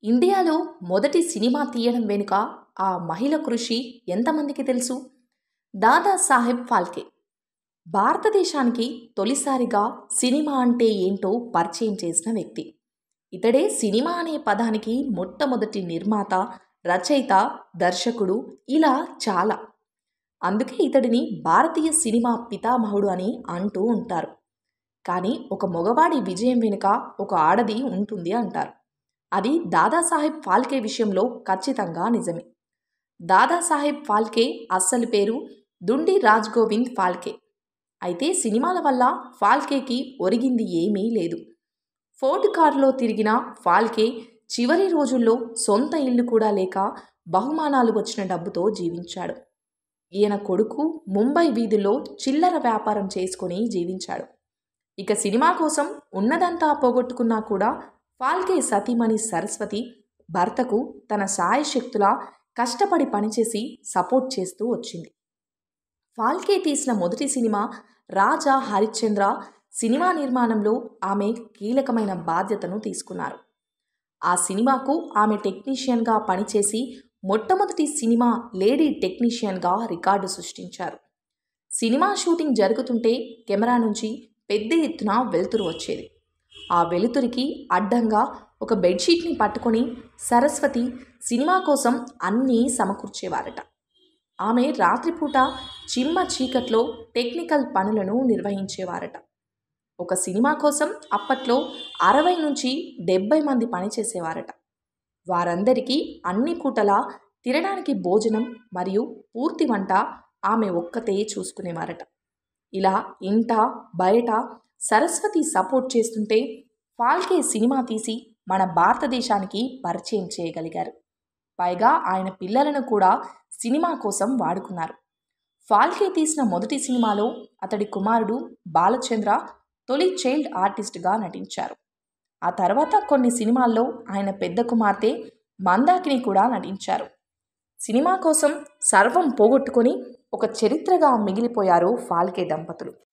ఇండియాలో మొదటి సినిమా తీయడం వెనుక ఆ మహిళ కృషి ఎంతమందికి తెలుసు దాదాసాహెబ్ ఫాల్కే భారతదేశానికి తొలిసారిగా సినిమా అంటే ఏంటో పరిచయం చేసిన వ్యక్తి ఇతడే సినిమా అనే పదానికి మొట్టమొదటి నిర్మాత రచయిత దర్శకుడు ఇలా చాలా అందుకే ఇతడిని భారతీయ సినిమా పితామహుడు అని అంటూ ఉంటారు కానీ ఒక మగవాడి విజయం వెనుక ఒక ఆడది ఉంటుంది అంటారు అది దాదాసాహెబ్ ఫాల్కే విషయంలో ఖచ్చితంగా నిజమే దాదాసాహెబ్ ఫాల్కే అస్సలు పేరు దుండి రాజ్ గోవింద్ ఫాల్కే అయితే సినిమాల వల్ల ఫాల్కేకి ఒరిగింది ఏమీ లేదు ఫోర్డ్ కారులో తిరిగిన ఫాల్కే చివరి రోజుల్లో సొంత ఇల్లు కూడా లేక బహుమానాలు వచ్చిన డబ్బుతో జీవించాడు ఈయన కొడుకు ముంబై వీధుల్లో చిల్లర వ్యాపారం చేసుకొని జీవించాడు ఇక సినిమా కోసం ఉన్నదంతా పోగొట్టుకున్నా కూడా ఫాల్కే సతీమణి సరస్వతి భర్తకు తన సాయశక్తులా కష్టపడి పనిచేసి సపోర్ట్ చేస్తూ వచ్చింది ఫాల్కే తీసిన మొదటి సినిమా రాజా హరిశ్చంద్ర సినిమా నిర్మాణంలో ఆమె కీలకమైన బాధ్యతను తీసుకున్నారు ఆ సినిమాకు ఆమె టెక్నీషియన్గా పనిచేసి మొట్టమొదటి సినిమా లేడీ టెక్నీషియన్గా రికార్డు సృష్టించారు సినిమా షూటింగ్ జరుగుతుంటే కెమెరా నుంచి పెద్ద ఎత్తున వెలుతురు వచ్చేది ఆ వెలుతురికి అడ్డంగా ఒక బెడ్షీట్ని పట్టుకొని సరస్వతి సినిమా కోసం అన్నీ సమకూర్చేవారట ఆమె రాత్రిపూట చిమ్మ చీకట్లో టెక్నికల్ పనులను నిర్వహించేవారట ఒక సినిమా కోసం అప్పట్లో అరవై నుంచి డెబ్బై మంది పనిచేసేవారట వారందరికీ అన్ని పూటలా తినడానికి భోజనం మరియు పూర్తి వంట ఆమె ఒక్కతే చూసుకునేవారట ఇలా ఇంట బయట సరస్వతి సపోర్ట్ చేస్తుంటే ఫాల్కే సినిమా తీసి మన భారతదేశానికి పరిచయం చేయగలిగారు పైగా ఆయన పిల్లలను కూడా సినిమా కోసం వాడుకున్నారు ఫాల్కే తీసిన మొదటి సినిమాలో అతడి కుమారుడు బాలచంద్ర తొలి చైల్డ్ ఆర్టిస్ట్గా నటించారు ఆ తర్వాత కొన్ని సినిమాల్లో ఆయన పెద్ద కుమార్తె మందాకిని కూడా నటించారు సినిమా కోసం సర్వం పోగొట్టుకొని ఒక చరిత్రగా మిగిలిపోయారు ఫాల్కే దంపతులు